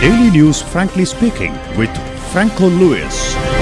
Daily News Frankly Speaking with Franco Lewis.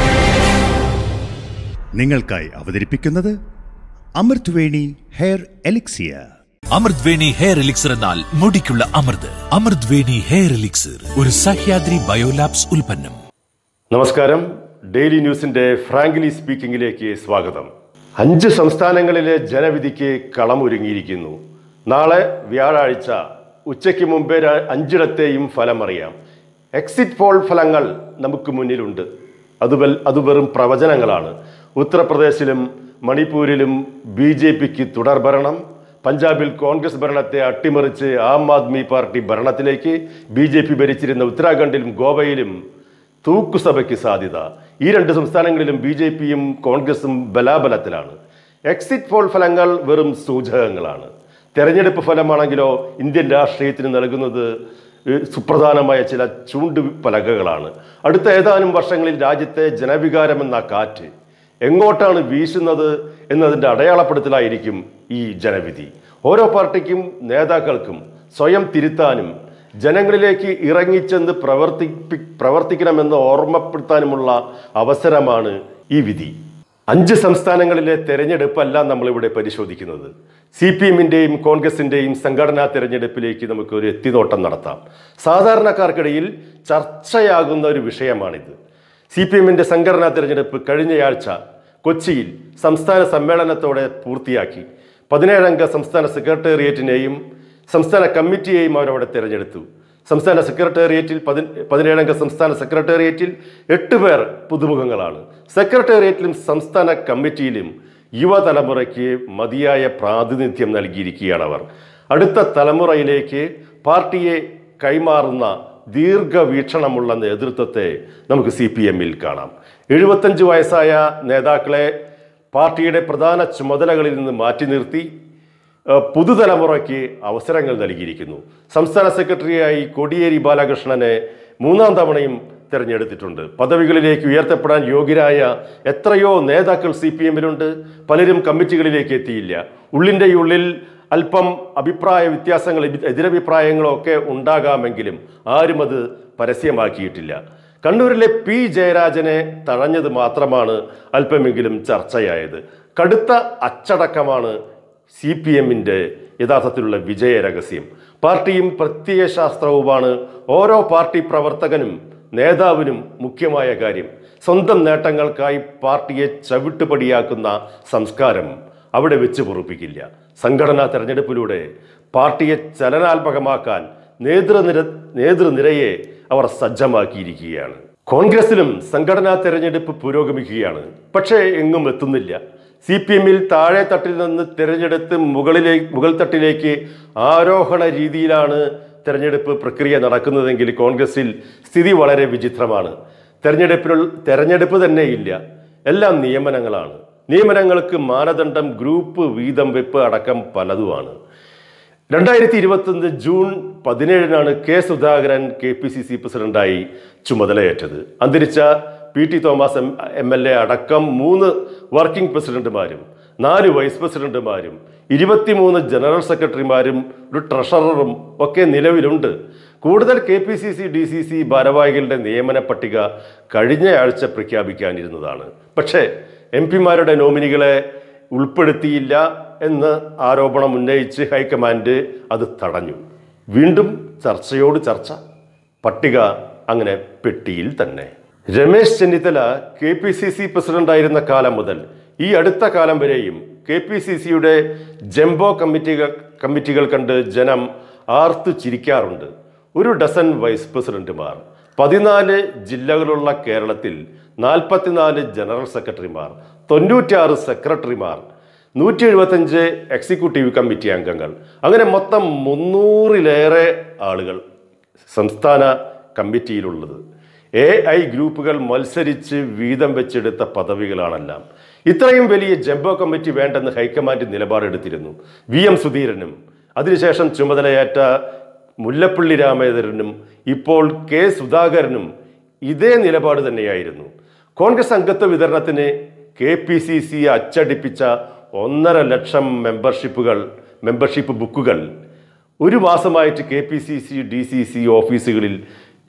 നിങ്ങൾക്കായി അവതരിപ്പിക്കുന്നത് അമൃത് Veni hair എലിക്സിയ അമൃത് Veni hair elixir എന്നാൽ മുടിക്കുള്ള അമൃത് അമൃത് Veni hair elixir ഒരു സഹ്യാദ്രി ബയോലാബ്സ് ഉൽപ്പന്നം നമസ്കാരം ഡെയിലി ന്യൂസിന്റെ ഫ്രാങ്ക്ലി സ്പീക്കിംഗിലേക്ക് സ്വാഗതം അഞ്ച് സംസ്ഥാനങ്ങളിലെ ജനവിധിക്ക് കളമൊരുങ്ങിയിരിക്കുന്നു നാളെ വ്യാഴാഴ്ച ഉച്ചയ്ക്ക് മുമ്പേ ര- അഞ്ചിടത്തെയും ഫലമറിയാം എക്സിറ്റ് പോൾ ഫലങ്ങൾ നമുക്ക് മുന്നിലുണ്ട് അത് വെൽ അത് വെറും പ്രവചനങ്ങളാണ് ഉത്തർപ്രദേശിലും മണിപ്പൂരിലും ബി ജെ പിക്ക് തുടർഭരണം പഞ്ചാബിൽ കോൺഗ്രസ് ഭരണത്തെ അട്ടിമറിച്ച് ആം ആദ്മി പാർട്ടി ഭരണത്തിലേക്ക് ബി ജെ പി ഭരിച്ചിരുന്ന ഉത്തരാഖണ്ഡിലും ഗോവയിലും തൂക്കുസഭയ്ക്ക് സാധ്യത ഈ രണ്ട് സംസ്ഥാനങ്ങളിലും ബി ജെ പിയും കോൺഗ്രസും ബലാബലത്തിലാണ് എക്സിറ്റ് പോൾ ഫലങ്ങൾ വെറും സൂചകങ്ങളാണ് തെരഞ്ഞെടുപ്പ് ഫലമാണെങ്കിലോ ഇന്ത്യൻ രാഷ്ട്രീയത്തിന് നൽകുന്നത് ഏഹ്, സുപ്രധാനമായ ചില ചൂണ്ടുപലകകളാണ് അടുത്ത ഏതാനും വർഷങ്ങളിൽ രാജ്യത്തെ ജനവികാരമെന്ന കാറ്റ് എങ്ങോട്ടാണ് വീശുന്നത് എന്നതിൻ്റെ അടയാളപ്പെടുത്തലായിരിക്കും ഈ ജനവിധി ഓരോ പാർട്ടിക്കും നേതാക്കൾക്കും സ്വയം തിരുത്താനും ജനങ്ങളിലേക്ക് ഇറങ്ങിച്ചെന്ന് പ്രവർത്തിപ്പി പ്രവർത്തിക്കണമെന്ന് ഓർമ്മപ്പെടുത്താനുമുള്ള അവസരമാണ് ഈ വിധി അഞ്ച് സംസ്ഥാനങ്ങളിലെ തെരഞ്ഞെടുപ്പല്ല നമ്മളിവിടെ പരിശോധിക്കുന്നത് സി പി എമ്മിൻ്റെയും കോൺഗ്രസിൻ്റെയും സംഘടനാ തെരഞ്ഞെടുപ്പിലേക്ക് നമുക്ക് ഒരു എത്തിനോട്ടം നടത്താം സാധാരണക്കാർക്കിടയിൽ ചർച്ചയാകുന്ന ഒരു വിഷയമാണിത് സി പി എമ്മിൻ്റെ സംഘടനാ തെരഞ്ഞെടുപ്പ് കഴിഞ്ഞയാഴ്ച കൊച്ചിയിൽ സംസ്ഥാന സമ്മേളനത്തോടെ പൂർത്തിയാക്കി പതിനേഴംഗ സംസ്ഥാന സെക്രട്ടേറിയറ്റിനെയും സംസ്ഥാന കമ്മിറ്റിയെയും അവരവിടെ തിരഞ്ഞെടുത്തു സംസ്ഥാന സെക്രട്ടേറിയറ്റിൽ പതി പതിനേഴംഗ സംസ്ഥാന സെക്രട്ടേറിയറ്റിൽ എട്ട് പേർ പുതുമുഖങ്ങളാണ് സെക്രട്ടേറിയറ്റിലും സംസ്ഥാന കമ്മിറ്റിയിലും യുവതലമുറയ്ക്ക് മതിയായ പ്രാതിനിധ്യം നൽകിയിരിക്കുകയാണ് അവർ അടുത്ത തലമുറയിലേക്ക് പാർട്ടിയെ കൈമാറുന്ന ദീർഘവീക്ഷണമുള്ള നേതൃത്വത്തെ നമുക്ക് സി പി എമ്മിൽ കാണാം എഴുപത്തഞ്ച് വയസ്സായ നേതാക്കളെ പാർട്ടിയുടെ പ്രധാന ചുമതലകളിൽ നിന്ന് മാറ്റി നിർത്തി ഏഹ്, പുതുതലമുറയ്ക്ക് അവസരങ്ങൾ നൽകിയിരിക്കുന്നു സംസ്ഥാന സെക്രട്ടറിയായി കോടിയേരി ബാലകൃഷ്ണനെ മൂന്നാം തവണയും തിരഞ്ഞെടുത്തിട്ടുണ്ട് പദവികളിലേക്ക് ഉയർത്തപ്പെടാൻ യോഗ്യരായ എത്രയോ നേതാക്കൾ സി പി എമ്മിലുണ്ട് പലരും കമ്മിറ്റികളിലേക്ക് എത്തിയില്ല ഉള്ളിൻ്റെ ഉള്ളിൽ അല്പം അഭിപ്രായ വ്യത്യാസങ്ങൾ എതി- എതിരഭിപ്രായങ്ങളോ ഒക്കെ ഉണ്ടാകാമെങ്കിലും ആരും അത് പരസ്യമാക്കിയിട്ടില്ല കണ്ണൂരിലെ പി ജയരാജനെ തഴഞ്ഞത് മാത്രമാണ് അല്പമെങ്കിലും ചർച്ചയായത് കടുത്ത അച്ചടക്കമാണ് സി പി എമ്മിൻ്റെ യഥാർത്ഥത്തിലുള്ള വിജയ രഹസ്യം പാർട്ടിയും പ്രത്യയശാസ്ത്രവുമാണ് ഓരോ പാർട്ടി പ്രവർത്തകനും നേതാവിനും മുഖ്യമായ കാര്യം സ്വന്തം നേട്ടങ്ങൾക്കായി പാർട്ടിയെ ചവിട്ടുപടിയാക്കുന്ന സംസ്കാരം അവിടെ വെച്ച് പൊറുപ്പിക്കില്ല സംഘടനാ തെരഞ്ഞെടുപ്പിലൂടെ പാർട്ടിയെ ചലനാത്മകമാക്കാൻ നേതൃനിര നേതൃനിരയെ അവർ സജ്ജമാക്കിയിരിക്കുകയാണ് കോൺഗ്രസിലും സംഘടനാ തെരഞ്ഞെടുപ്പ് പുരോഗമിക്കുകയാണ് പക്ഷേ എങ്ങും എത്തുന്നില്ല സി പി എമ്മിൽ താഴെ തട്ടിൽ നിന്ന് തിരഞ്ഞെടുത്ത് മുകളിലേക്ക് മുകൾ തട്ടിലേക്ക് ആരോഹണ രീതിയിലാണ് തെരഞ്ഞെടുപ്പ് പ്രക്രിയ നടക്കുന്നതെങ്കിൽ കോൺഗ്രസിൽ സ്ഥിതി വളരെ വിചിത്രമാണ് തെരഞ്ഞെടുപ്പിനുള്ള തെരഞ്ഞെടുപ്പ് തന്നെ ഇല്ല എല്ലാം നിയമനങ്ങളാണ് നിയമനങ്ങൾക്ക് മാനദണ്ഡം ഗ്രൂപ്പ് വീതം വെപ്പ് അടക്കം പലതുമാണ് രണ്ടായിരത്തി ഇരുപത്തൊന്ന് ജൂൺ പതിനേഴിനാണ് K Sudhakaran K P C C പ്രസിഡന്റായി ചുമതലയേറ്റത് അന്തരിച്ച P T Thomas M M L A അടക്കം മൂന്ന് വർക്കിംഗ് പ്രസിഡന്റുമാരും നാല് വൈസ് പ്രസിഡന്റുമാരും ഇരുപത്തിമൂന്ന് ജനറൽ സെക്രട്ടറിമാരും ഒരു ട്രഷററും ഒക്കെ നിലവിലുണ്ട് കൂടുതൽ K P C C D C C ഭാരവാഹികളുടെ നിയമന പട്ടിക കഴിഞ്ഞ ആഴ്ച പ്രഖ്യാപിക്കാനിരുന്നതാണ് പക്ഷേ എം പിമാരുടെ നോമിനികളെ ഉൾപ്പെടുത്തിയില്ല എന്ന് ആരോപണം ഉന്നയിച്ച് ഹൈക്കമാൻഡ് അത് തടഞ്ഞു വീണ്ടും ചർച്ചയോട് ചർച്ച പട്ടിക അങ്ങനെ പെട്ടിയിൽ തന്നെ Ramesh Chennithala K P C C പ്രസിഡന്റായിരുന്ന കാലം മുതൽ ഈ അടുത്ത കാലം വരെയും കെ പി സി സിയുടെ ജംബോ കമ്മിറ്റികൾ കമ്മിറ്റികൾ കണ്ട് ജനം ആർത്തു ചിരിക്കാറുണ്ട് ഒരു ഡസൻ വൈസ് പ്രസിഡന്റുമാർ പതിനാല് ജില്ലകളുള്ള കേരളത്തിൽ നാൽപ്പത്തിനാല് ജനറൽ സെക്രട്ടറിമാർ തൊണ്ണൂറ്റിയാറ് സെക്രട്ടറിമാർ നൂറ്റി എഴുപത്തഞ്ച് എക്സിക്യൂട്ടീവ് കമ്മിറ്റി അംഗങ്ങൾ അങ്ങനെ മൊത്തം മുന്നൂറിലേറെ ആളുകൾ സംസ്ഥാന കമ്മിറ്റിയിലുള്ളത് എ ഐ ഗ്രൂപ്പുകൾ മത്സരിച്ച് വീതം വെച്ചെടുത്ത പദവികളാണെല്ലാം ഇത്രയും വലിയ ജംബോ കമ്മിറ്റി വേണ്ടെന്ന് ഹൈക്കമാൻഡ് നിലപാടെടുത്തിരുന്നു വി എം സുധീരനും അതിനുശേഷം ചുമതലയേറ്റ മുല്ലപ്പള്ളി രാമേന്ദ്രനും ഇപ്പോൾ കെ സുധാകരനും ഇതേ നിലപാട് തന്നെയായിരുന്നു കോൺഗ്രസ് അംഗത്വ വിതരണത്തിന് കെ പി സി സി അച്ചടിപ്പിച്ച ഒന്നര ലക്ഷം മെമ്പർഷിപ്പുകൾ മെമ്പർഷിപ്പ് ബുക്കുകൾ ഒരു മാസമായിട്ട് K P C C D C C ഓഫീസുകളിൽ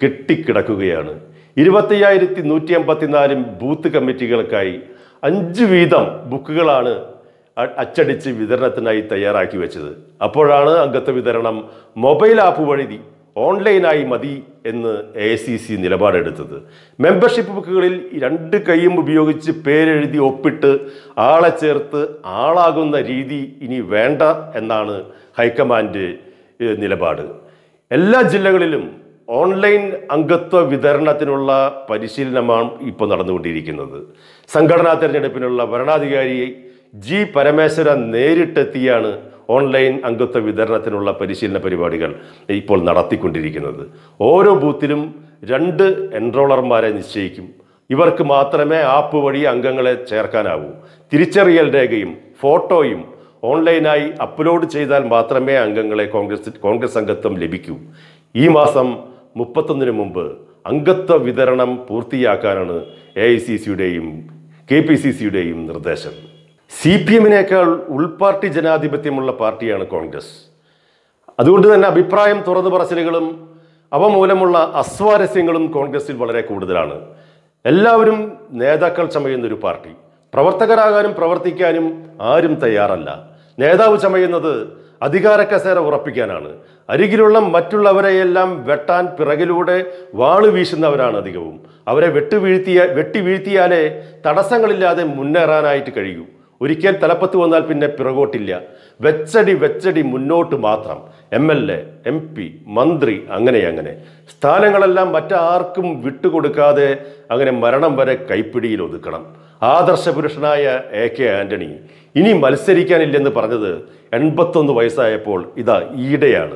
കെട്ടിക്കിടക്കുകയാണ് ഇരുപത്തയ്യായിരത്തി നൂറ്റി അമ്പത്തിനാലും ബൂത്ത് കമ്മിറ്റികൾക്കായി അഞ്ച് വീതം ബുക്കുകളാണ് അ- അച്ചടിച്ച് വിതരണത്തിനായി തയ്യാറാക്കി വെച്ചത് അപ്പോഴാണ് അംഗത്വ വിതരണം മൊബൈൽ ആപ്പ് വഴി ഓൺലൈനായി മതി എന്ന് എ സി സി നിലപാടെടുത്തത് മെമ്പർഷിപ്പ് ബുക്കുകളിൽ രണ്ട് കൈയും ഉപയോഗിച്ച് പേരെഴുതി ഒപ്പിട്ട് ആളെ ചേർത്ത് ആളാകുന്ന രീതി ഇനി വേണ്ട എന്നാണ് ഹൈക്കമാൻഡ് ഏഹ്, നിലപാട് എല്ലാ ജില്ലകളിലും ഓൺലൈൻ അംഗത്വ വിതരണത്തിനുള്ള പരിശീലനമാണ് ഇപ്പോൾ നടന്നുകൊണ്ടിരിക്കുന്നത് സംഘടനാ തെരഞ്ഞെടുപ്പിനുള്ള ഭരണാധികാരി ജി പരമേശ്വര നേരിട്ടെത്തിയാണ് ഓൺലൈൻ അംഗത്വ വിതരണത്തിനുള്ള പരിശീലന പരിപാടികൾ ഇപ്പോൾ നടത്തിക്കൊണ്ടിരിക്കുന്നത് ഓരോ ബൂത്തിലും രണ്ട് എൻറോളർമാരെ നിശ്ചയിക്കും ഇവർക്ക് മാത്രമേ ആപ്പ് വഴി അംഗങ്ങളെ ചേർക്കാനാവൂ തിരിച്ചറിയൽ രേഖയും ഫോട്ടോയും ഓൺലൈനായി അപ്ലോഡ് ചെയ്താൽ മാത്രമേ അംഗങ്ങളെ കോൺഗ്രസ് കോൺഗ്രസ് അംഗത്വം ലഭിക്കൂ ഈ മാസം മുപ്പത്തൊന്നിന് മുമ്പ് അംഗത്വ വിതരണം പൂർത്തിയാക്കാനാണ് എ ഐ സി സിയുടെയും കെ പി സി സിയുടെയും നിർദ്ദേശം സി പി എമ്മിനേക്കാൾ ഉൾപാർട്ടി ജനാധിപത്യമുള്ള പാർട്ടിയാണ് കോൺഗ്രസ് അതുകൊണ്ട് തന്നെ അഭിപ്രായം തുറന്നു പറച്ചിലുകളും അവ മൂലമുള്ള അസ്വാരസ്യങ്ങളും കോൺഗ്രസിൽ വളരെ കൂടുതലാണ് എല്ലാവരും നേതാക്കൾ ചമയുന്ന ഒരു പാർട്ടി പ്രവർത്തകരാകാനും പ്രവർത്തിക്കാനും ആരും തയ്യാറല്ല നേതാവ് ചമയുന്നത് അധികാര കസേര ഉറപ്പിക്കാനാണ് അരികിലുള്ള മറ്റുള്ളവരെയെല്ലാം വെട്ടാൻ പിറകിലൂടെ വാള് വീശുന്നവരാണ് അധികവും അവരെ വെട്ടുവീഴ്ത്തിയ വെട്ടി വീഴ്ത്തിയാലേ തടസ്സങ്ങളില്ലാതെ മുന്നേറാനായിട്ട് കഴിയൂ ഒരിക്കൽ തലപ്പത്ത് വന്നാൽ പിന്നെ പിറകോട്ടില്ല വെച്ചടി വെച്ചടി മുന്നോട്ട് മാത്രം M L A M P മന്ത്രി അങ്ങനെ അങ്ങനെ സ്ഥാനങ്ങളെല്ലാം മറ്റാർക്കും വിട്ടുകൊടുക്കാതെ അങ്ങനെ മരണം വരെ കൈപ്പിടിയിൽ ഒതുക്കണം ആദർശ പുരുഷനായ എ കെ ആന്റണി ഇനി മത്സരിക്കാനില്ലെന്ന് പറഞ്ഞത് എൺപത്തൊന്ന് വയസ്സായപ്പോൾ ഇതാ ഈയിടെയാണ്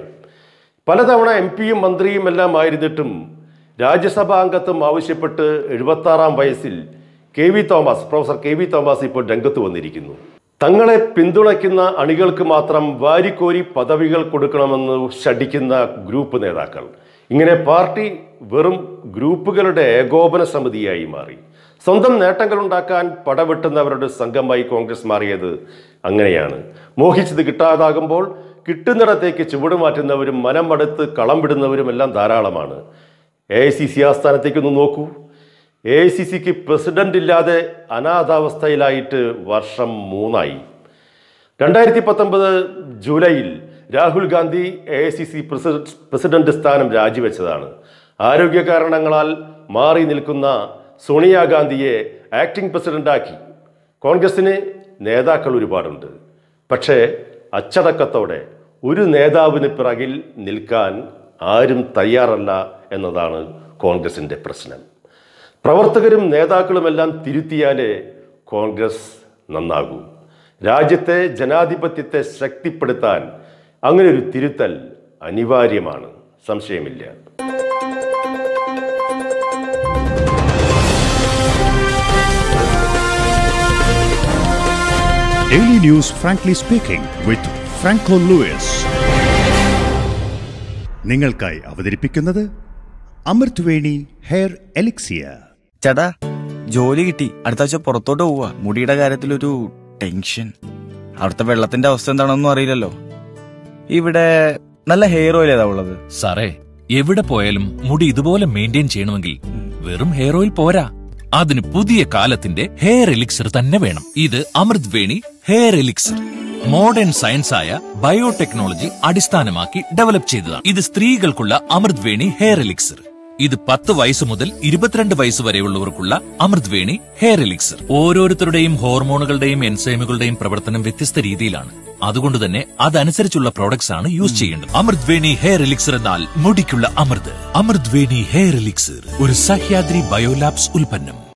പലതവണ എം പിയും മന്ത്രിയും എല്ലാം ആയിരുന്നിട്ടും രാജ്യസഭാ അംഗത്വം ആവശ്യപ്പെട്ട് എഴുപത്താറാം വയസ്സിൽ K V Thomas professor K V Thomas ഇപ്പോൾ രംഗത്ത് വന്നിരിക്കുന്നു തങ്ങളെ പിന്തുണയ്ക്കുന്ന അണികൾക്ക് മാത്രം വാരിക്കോരി പദവികൾ കൊടുക്കണമെന്ന് ശഠിക്കുന്ന ഗ്രൂപ്പ് നേതാക്കൾ ഇങ്ങനെ പാർട്ടി വെറും ഗ്രൂപ്പുകളുടെ ഏകോപന സമിതിയായി മാറി സ്വന്തം നേട്ടങ്ങൾ ഉണ്ടാക്കാൻ പടവെട്ടുന്നവരുടെ സംഘമായി കോൺഗ്രസ് മാറിയത് അങ്ങനെയാണ് മോഹിച്ചത് കിട്ടാതാകുമ്പോൾ കിട്ടുന്നിടത്തേക്ക് ചുവടുമാറ്റുന്നവരും മനം മടുത്ത് കളം വിടുന്നവരും എല്ലാം ധാരാളമാണ് എ ഐ സി സി ആസ്ഥാനത്തേക്കൊന്ന് നോക്കൂ എ ഐ സി സിക്ക് പ്രസിഡന്റ് ഇല്ലാതെ അനാഥാവസ്ഥയിലായിട്ട് വർഷം മൂന്നായി രണ്ടായിരത്തി പത്തൊമ്പത് ജൂലൈയിൽ Rahul Gandhi A I C C president സ്ഥാനം രാജിവെച്ചതാണ് ആരോഗ്യ കാരണങ്ങളാൽ മാറി നിൽക്കുന്ന സോണിയാഗാന്ധിയെ ആക്ടിംഗ് പ്രസിഡന്റാക്കി കോൺഗ്രസിന് നേതാക്കൾ ഒരുപാടുണ്ട് പക്ഷേ അച്ചടക്കത്തോടെ ഒരു നേതാവിന് പിറകിൽ നിൽക്കാൻ ആരും തയ്യാറല്ല എന്നതാണ് കോൺഗ്രസിൻ്റെ പ്രശ്നം പ്രവർത്തകരും നേതാക്കളുമെല്ലാം തിരുത്തിയാലേ കോൺഗ്രസ് നന്നാകൂ രാജ്യത്തെ ജനാധിപത്യത്തെ ശക്തിപ്പെടുത്താൻ അങ്ങനെ ഒരു തിരുത്തൽ അനിവാര്യമാണ് സംശയമില്ല Daily News Frankly Speaking with Franco Lewis. നിങ്ങൾക്കായി അവതരിപ്പിക്കുന്നത് അമൃത് വേണി ഹെയർ എലിക്സിയ ചേട്ടാ ജോലി കിട്ടി അടുത്ത ആഴ്ച പുറത്തോട്ട് പോവാ മുടിയുടെ കാര്യത്തിലൊരു ടെൻഷൻ അവിടുത്തെ വെള്ളത്തിന്റെ അവസ്ഥ എന്താണെന്നും അറിയില്ലല്ലോ ഇവിടെ നല്ല ഹെയർ ഓയിൽ ഏതാ ഉള്ളത് സാറേ എവിടെ പോയാലും മുടി ഇതുപോലെ മെയിൻറ്റെയിൻ ചെയ്യണമെങ്കിൽ വെറും ഹെയർ ഓയിൽ പോരാ അതിന് പുതിയ കാലത്തിന്റെ ഹെയർ എലിക്സർ തന്നെ വേണം ഇത് Amrit Veni hair elixir modern science ആയ ബയോടെക്നോളജി അടിസ്ഥാനമാക്കി ഡെവലപ്പ് ചെയ്തതാണ് ഇത് സ്ത്രീകൾക്കുള്ള അമൃത് വേണി ഹെയർ എലിക്സർ ഇത് പത്ത് വയസ്സ് മുതൽ ഇരുപത്തിരണ്ട് വയസ്സ് വരെയുള്ളവർക്കുള്ള അമൃത് വേണി ഹെയർ എലിക്സർ ഓരോരുത്തരുടെയും ഹോർമോണുകളുടെയും എൻസൈമുകളുടെയും പ്രവർത്തനം വ്യത്യസ്ത രീതിയിലാണ് അതുകൊണ്ട് തന്നെ അതനുസരിച്ചുള്ള പ്രോഡക്ട്സ് ആണ് യൂസ് ചെയ്യേണ്ടത് അമൃത് വേണി ഹെയർ എലിക്സർ എന്നാൽ മുടിക്കുള്ള അമൃത് അമൃത് വേണി ഹെയർ എലിക്സർ ഒരു സഹ്യാദ്രി ബയോലാബ്സ് ഉൽപ്പന്നം